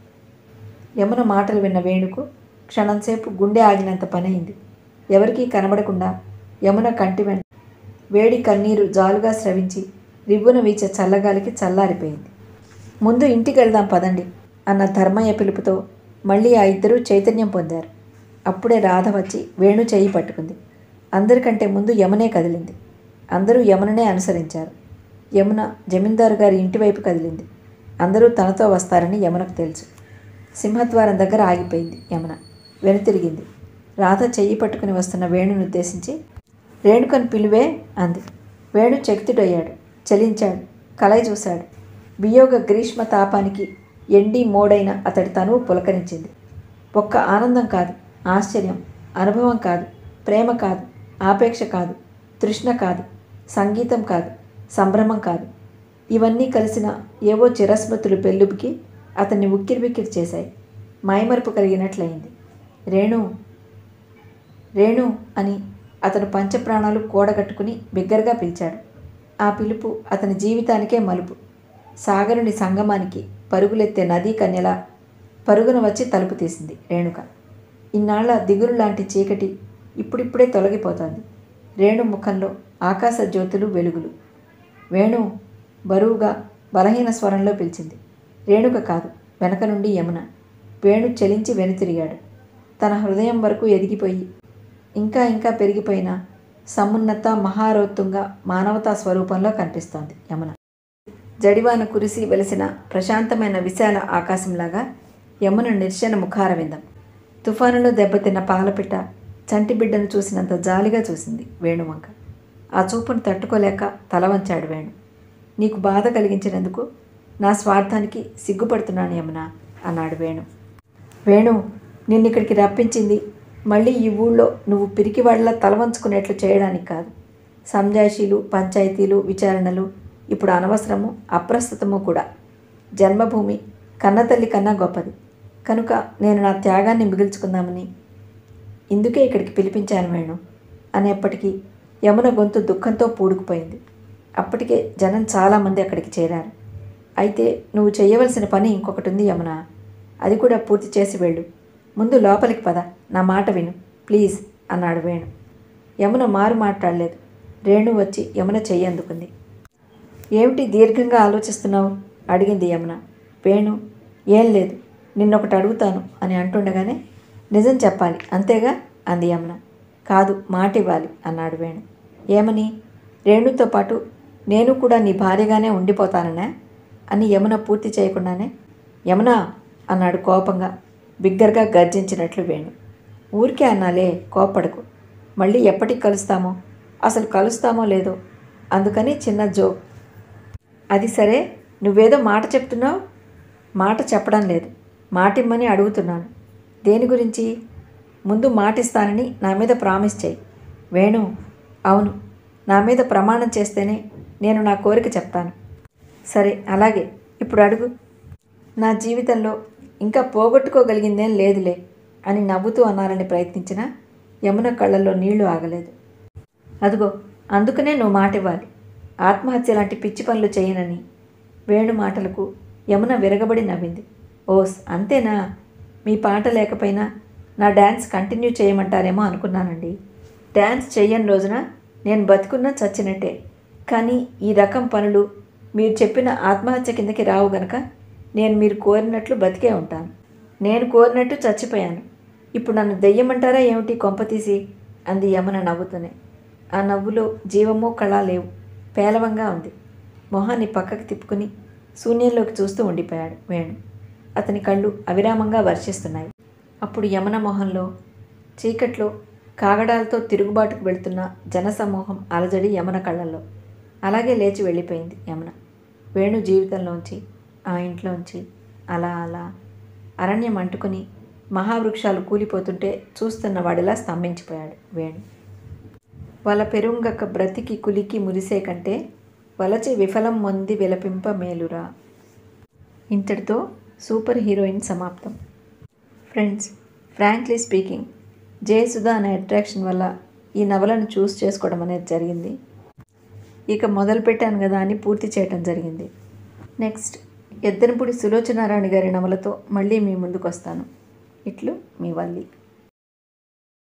యమున మాటలు విన్న వేణుకు క్షణంసేపు గుండె ఆగినంత పనైంది ఎవరికీ కనబడకుండా యమున కంటి వెంట వేడి కన్నీరు జాలుగా స్రవించి రివ్వున వీచే చల్లగాలికి చల్లారిపోయింది ముందు ఇంటికి వెళ్దాం పదండి అన్న ధర్మయ్య పిలుపుతో మళ్ళీ ఆ ఇద్దరూ చైతన్యం పొందారు అప్పుడే రాధ వచ్చి వేణు చేయి పట్టుకుంది అందరికంటే ముందు యమునే కదిలింది అందరూ యముననే అనుసరించారు యమున జమీందారు గారి ఇంటి వైపు కదిలింది అందరూ తనతో వస్తారని యమునకు తెలుసు సింహద్వారం దగ్గర ఆగిపోయింది యమున వెనుతిరిగింది రాధ చెయ్యి పట్టుకుని వస్తున్న వేణుని ఉద్దేశించి రేణుకను పిలువే అంది వేణు చకితుడయ్యాడు చలించాడు కలయి చూశాడు వియోగ గ్రీష్మ తాపానికి ఎండి మోడైన అతడి తనువు పులకరించింది ఒక్క ఆనందం కాదు ఆశ్చర్యం అనుభవం కాదు ప్రేమ కాదు ఆపేక్ష కాదు తృష్ణ కాదు సంగీతం కాదు సంభ్రమం కాదు ఇవన్నీ కలిసిన ఏవో చిరస్మృతులు పెళ్ళుబికి అతన్ని ఉక్కిరిబిక్కిరి చేశాయి మైమరుపు కలిగినట్లయింది రేణు రేణు అని అతను పంచప్రాణాలు కూడగట్టుకుని బిగ్గరగా పిలిచాడు ఆ పిలుపు అతని జీవితానికే మలుపు సాగరుని సంగమానికి పరుగులెత్తే నదీ కన్యలా పరుగున వచ్చి తలుపు తీసింది రేణుక ఇన్నాళ్ల దిగులు లాంటి చీకటి ఇప్పుడిప్పుడే తొలగిపోతోంది రేణు ముఖంలో ఆకాశ జ్యోతులు వెలుగులు వేణు బరువుగా బలహీన స్వరంలో పిలిచింది రేణుక కాదు వెనక నుండి యమున వేణు చలించి వెనుతిరిగాడు తన హృదయం వరకు ఎదిగిపోయి ఇంకా ఇంకా పెరిగిపోయిన సమున్నత మహారోత్తుంగా మానవతా స్వరూపంలో కనిపిస్తోంది యమున జడివాన కురిసి వెలిసిన ప్రశాంతమైన విశాల ఆకాశంలాగా యమున నిర్జన ముఖారవిందం తుఫానులో దెబ్బతిన్న పాలపిట్ట చంటి బిడ్డను చూసినంత జాలిగా చూసింది వేణువంక ఆ చూపును తట్టుకోలేక తల వంచాడు వేణు నీకు బాధ కలిగించినందుకు నా స్వార్థానికి సిగ్గుపడుతున్నాను యమున అన్నాడు వేణు వేణు నిన్నిక్కడికి రప్పించింది మళ్ళీ ఈ ఊళ్ళో నువ్వు పిరికివాడలా తలవంచుకునేట్లు చేయడానికి కాదు సంజాయిషీలు పంచాయతీలు విచారణలు ఇప్పుడు అనవసరము అప్రస్తుతము కూడా జన్మభూమి కన్నతల్లి కన్నా గొప్పది కనుక నేను నా త్యాగాన్ని మిగిల్చుకుందామని ఇందుకే ఇక్కడికి పిలిపించాను వేణు అనేప్పటికీ యమున గొంతు దుఃఖంతో పూడుకుపోయింది అప్పటికే జనం చాలామంది అక్కడికి చేరారు అయితే నువ్వు చేయవలసిన పని ఇంకొకటి ఉంది యమున అది కూడా పూర్తి చేసి వెళ్ళు ముందు లోపలికి పద నా మాట విను ప్లీజ్ అన్నాడు వేణు యమున మారు మాట్లాడలేదు రేణు వచ్చి యమున చెయ్యి అందుకుంది ఏమిటి దీర్ఘంగా ఆలోచిస్తున్నావు అడిగింది యమున వేణు ఏం లేదు నిన్నొకటి అడుగుతాను అని అంటుండగానే నిజం చెప్పాలి అంతేగా అంది యమున కాదు మాట ఇవ్వాలి అన్నాడు వేణు ఏమని రేణుతో పాటు నేను కూడా నీ భార్యగానే ఉండిపోతాననే అని యమున పూర్తి చేయకుండానే యమున అన్నాడు కోపంగా బిగ్గరగా గర్జించినట్లు వేణు ఊరికే అన్నాలే కోపడకు మళ్ళీ ఎప్పటికి కలుస్తామో అసలు కలుస్తామో లేదో అందుకని చిన్న జోక్ అది సరే నువ్వేదో మాట చెప్తున్నావు మాట చెప్పడం లేదు మాటిమ్మని అడుగుతున్నాను దేని గురించి ముందు మాటిస్తానని నా మీద ప్రామిస్ చేయి వేణు అవును నా మీద ప్రమాణం చేస్తేనే నేను నా కోరిక చెప్తాను సరే అలాగే ఇప్పుడు అడుగు నా జీవితంలో ఇంకా పోగొట్టుకోగలిగిందేం లేదులే అని నవ్వుతూ అనాలని ప్రయత్నించినా యమున కళ్ళల్లో నీళ్లు ఆగలేదు అదిగో అందుకనే నువ్వు మాట ఇవ్వాలి ఆత్మహత్య లాంటి పిచ్చి పనులు చేయనని వేణు మాటలకు యమున విరగబడి నవ్వింది ఓస్ అంతేనా మీ పాట లేకపోయినా నా డ్యాన్స్ కంటిన్యూ చేయమంటారేమో అనుకున్నానండి డ్యాన్స్ చెయ్యని రోజున నేను బతుకున్నా చచ్చినట్టే కానీ ఈ రకం పనులు మీరు చెప్పిన ఆత్మహత్య కిందకి రావు గనక నేను మీరు కోరినట్లు బతికే ఉంటాను నేను కోరినట్టు చచ్చిపోయాను ఇప్పుడు నన్ను దెయ్యమంటారా ఏమిటి కొంపతీసి అంది యమున నవ్వుతూనే ఆ నవ్వులో జీవమో కళ లేవు పేలవంగా ఉంది మొహాన్ని పక్కకి తిప్పుకుని శూన్యంలోకి చూస్తూ ఉండిపోయాడు వేణు అతని కళ్ళు అవిరామంగా వర్షిస్తున్నాయి అప్పుడు యమున మొహంలో చీకట్లో కాగడాలతో తిరుగుబాటుకు వెళ్తున్న జనసమూహం అలజడి యమున కళ్ళల్లో అలాగే లేచి వెళ్ళిపోయింది యమున వేణు జీవితంలోంచి ఆ ఇంట్లోంచి అలా అలా అరణ్యం అంటుకుని మహావృక్షాలు కూలిపోతుంటే చూస్తున్న వాడిలా స్తంభించిపోయాడు వేణు వల పెరుంగక బ్రతికి కులికి మురిసే కంటే వలచి విఫలం మొంది విలపింప మేలురా ఇంతటితో సూపర్ హీరోయిన్ సమాప్తం ఫ్రెండ్స్ ఫ్రాంక్లీ స్పీకింగ్ జయసుధ అనే అట్రాక్షన్ వల్ల ఈ నవలను చూస్ చేసుకోవడం అనేది జరిగింది ఇక మొదలు పెట్టాను కదా అని పూర్తి చేయటం జరిగింది నెక్స్ట్ ఎద్దనపూడి సులోచనారాణి గారి నవలతో మళ్ళీ మీ ముందుకు వస్తాను ఇట్లు మీ వల్లి